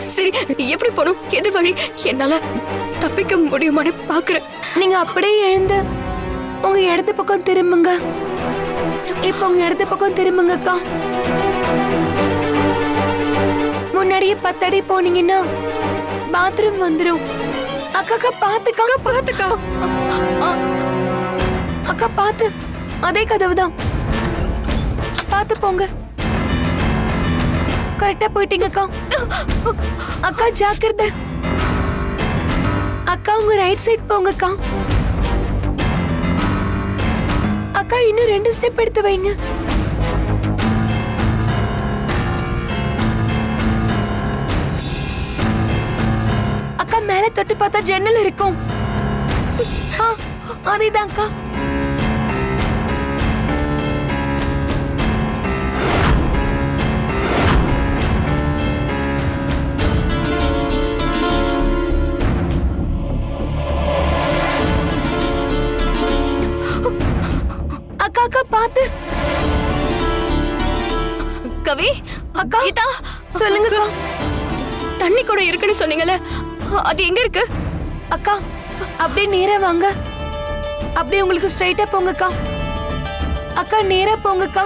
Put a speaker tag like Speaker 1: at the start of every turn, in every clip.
Speaker 1: சரி எப்படி போகணும் எது வழி என்னால தப்பிக்க முடியுமான்னு பாக்குறேன்
Speaker 2: நீங்க அப்படியே எழுந்து உங்க இடது பக்கம் திரும்புங்க இப்போ உங்க இடது பக்கம் திரும்புங்க அக்கா முன்னாடியே பத்தடி போனீங்கன்னா பாத்ரூம் வந்துரும் அக்கா அக்கா பாத்துக்கா
Speaker 1: பாத்துக்கா
Speaker 2: அக்கா பாத்து அதே கதவு தான் பாத்து போங்க கரெக்டா போயிட்டீங்க அக்கா அக்கா ஜாக்கிரதை அக்கா உங்க ரைட் சைடு போங்க அக்கா அக்கா இன்னும் ரெண்டு ஸ்டெப் எடுத்து வைங்க அக்கா மேல தொட்டு பார்த்தா ஜன்னல் இருக்கும் ஆ, அதேதான் அக்கா அக்கா அக்கா பாத்து
Speaker 1: கவி
Speaker 2: அக்கா
Speaker 1: கீதா
Speaker 2: சொல்லுங்கக்கா
Speaker 1: தண்ணி கூட இருக்குன்னு சொன்னீங்கல்ல அது எங்க இருக்கு
Speaker 2: அக்கா அப்படியே நேரா வாங்க அப்படியே உங்களுக்கு ஸ்ட்ரைட்டா போங்கக்கா அக்கா நேரா போங்கக்கா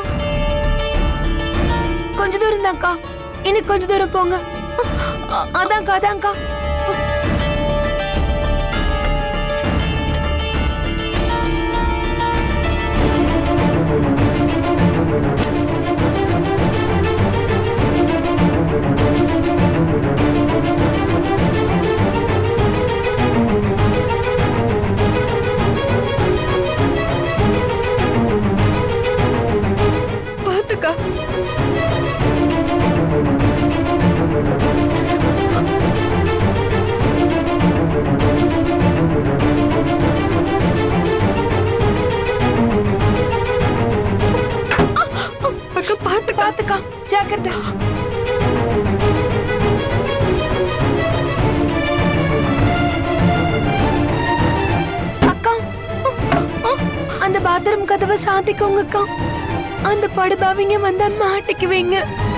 Speaker 2: கொஞ்ச தூரம் தான்க்கா இன்னும் கொஞ்ச தூரம் போங்க அ- அதான்க்கா அதான்க்கா
Speaker 1: பாத்துக்கா அக்கா பாத்துக்கா
Speaker 2: பாத்துக்கா ஜாக்கிரதை அக்கா அந்த பாத்ரூம் கதவை சாத்திக்கோங்க அக்கா அந்த படுபாவிங்க வந்தா மாட்டிக்குவீங்க